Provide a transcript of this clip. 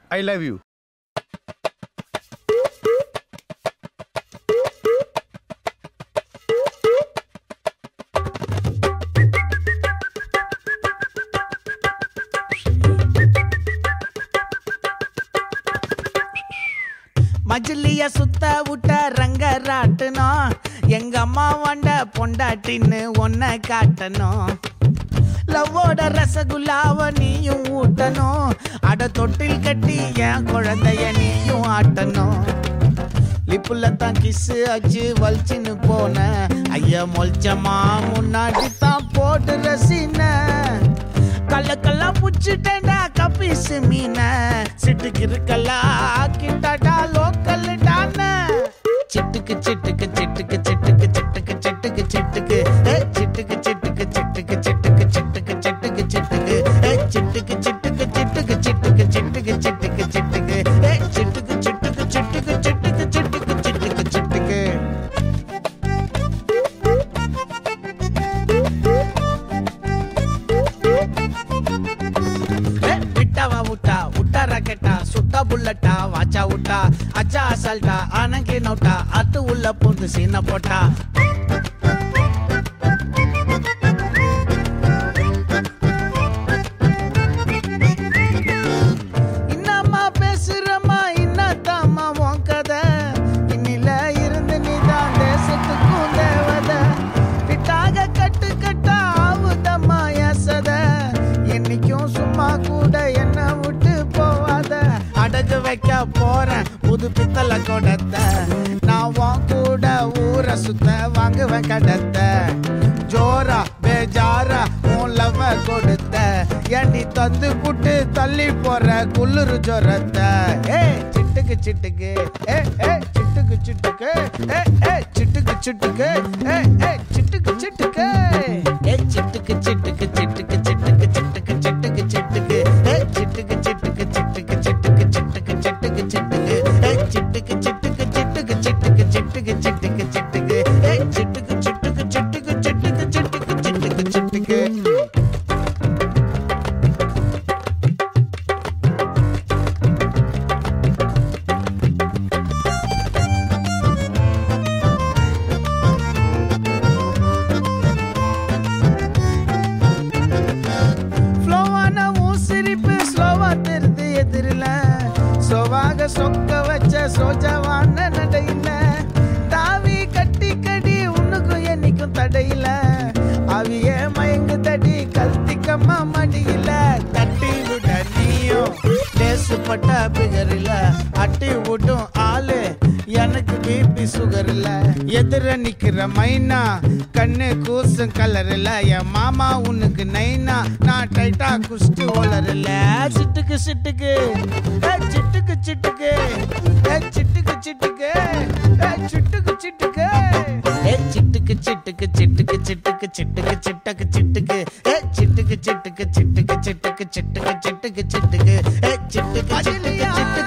I love you மஜிலிய சுத்த விட்ட ரங்கராட்டணும் எங்க அம்மா வண்ட பொண்டாட்டின்னு ஒன்ன காட்டணும் லவ்வோட ரசகுல்லாவ நீயும் ஊட்டணும் அட தொட்டில் கட்டி என் குழந்தைய நீயும் ஆட்டணும் லிப்புல தான் கிஸ்ஸு அச்சு வலிச்சுன்னு போன ஐயா மொல்ச்சமா முன்னாடி தான் போட்டு ரசின கல்ல கல்லா புடிச்சிட்டேன்டா கப்பீஸ் மீன சிட்டுக்கு இருக்கல்லா கிட்டாடா லோக்கல் டான சிட்டுக்கு சிட்டுக்கு சிட்டுக்கு சிட்டுக்கு சிட்டுக்கு சிட்டுக்கு சிட்டுக்கு ஏ, சிட்டுக்கு சிட்டுக்கு சிட்டுக்கு சிட்டுக்கு சிட்டுக்கு சிட்டுக்கு சிட்டுக்கு ஏ, சிட்டுக்கு சிட்டுக்கு சிட்டுக்கு சிட்டுக்கு சிட்டுக்கு சிட்டுக்கு சிட்டுக்கு ஏ, சிட்டுக்கு சிட்டுக்கு சிட்டுக்கு சிட்டுக்கு சிட்டுக்கு சிட்டுக்கு சிட்டுக்கு ஏ, விட்டாவா விட்டா விட்டா ராக்கெட்டா சுட்டா புல்லட்டா வாச்சா விட்டா அச்சா அசால்ட்டா அணங்கி நோட்டா அத்து உள்ள பூந்து சீன போட்டா இன்னம்மா பேசுறம்மா இன்னத்தாம்மா உன் கதை இன்னில இருந்து நீதான் தேசத்துக்கும் தேவத விட்டாக கட்டு கட்டா ஆவுதம்மா எசத என்னைக்கும் சும்மா கூட என்ன விட்டு போவாத அடகு வைக்க போறேன் புது பித்தளை கொடத்த நான் உன் கூட ஊரை சுத்த வாங்குவேன் கடத்த ஜோரா பேஜாரா உன் லவ கொடுத்த ஏண்டி தந்து புட்டு தள்ளி போற குளிர் ஜொரத்த ஏ சிட்டுக்கு சிட்டுக்கு ஏ ஏ சிட்டுக்கு சிட்டுக்கு ஏ ஏ சிட்டுக்கு சிட்டுக்கு ஏ ஏ சிட்டுக்கு சிட்டுக்கு ஏ சிட்டுக்கு சிட்டுக்கு சிட்டுக்கு சிட்டுக்கு சிட்டுக்கு சிட்டுக்கு சிட்டுக்கு ஏ சிட்டுக்கு சிட்டுக்கு சிட்டுக்கு சிட்டுக்கு சிட்டுக்கு சிட்டுக்கு சிட்டுக்கு ஏ சிட்டுக்கு சிட்டுக்கு சிட்டுக்கு சிட்டுக்கு சிட்டுக்கு சிட்டுக்கு சிட்டுக்கு ஏ சிட்டுக்கு சிட்டுக்கு சிட்டுக்கு சிட்டுக்கு சிட்டுக்கு சிட்டுக்கு சிட்டுக்கு ஃப்ளோவான உன் சிரிப்பு ஸ்லோவா தெரிது எதிரில சோவாக சொக்க வச்ச சோஜாவான நடையில தாவி கட்டி கடி உன்னுக்கும் என்னைக்கும் தடையில அவிய மயங்கு தடி கல்திக்கம்மா மடியில தட்டி விட நீயும் தேசுப்பட்ட பிகரில அட்டி விட்டும் ஆளு எனக்கு பிபி சுகர் இல்ல எதிர நிக்கிற மைனா கண்ணு கூசும் கலர் இல்ல என் மாமா உனக்கு நைனா நான் டைட்டா குஸ்டு ஓலர் இல்ல சிட்டுக்கு சிட்டுக்கு ஏ, சிட்டுக்கு சிட்டுக்கு ஏ, சிட்டுக்கு சிட்டுக்கு ஏ, சிட்டுக்கு சிட்டுக்கு ஏ, சிட்டுக்கு சிட்டுக்கு சிட்டுக்கு சிட்டுக்கு சிட்டுக்கு சிட்டக்கு சிட்டுக்கு ஏ, சிட்டுக்கு சிட்டுக்கு சிட்டுக்கு சிட்டுக்கு சிட்டுக்கு சிட்டுக்கு சிட்டுக்கு ஏ, சிட்டுக்கு சிட்டுக்கு சிட்டுக்கு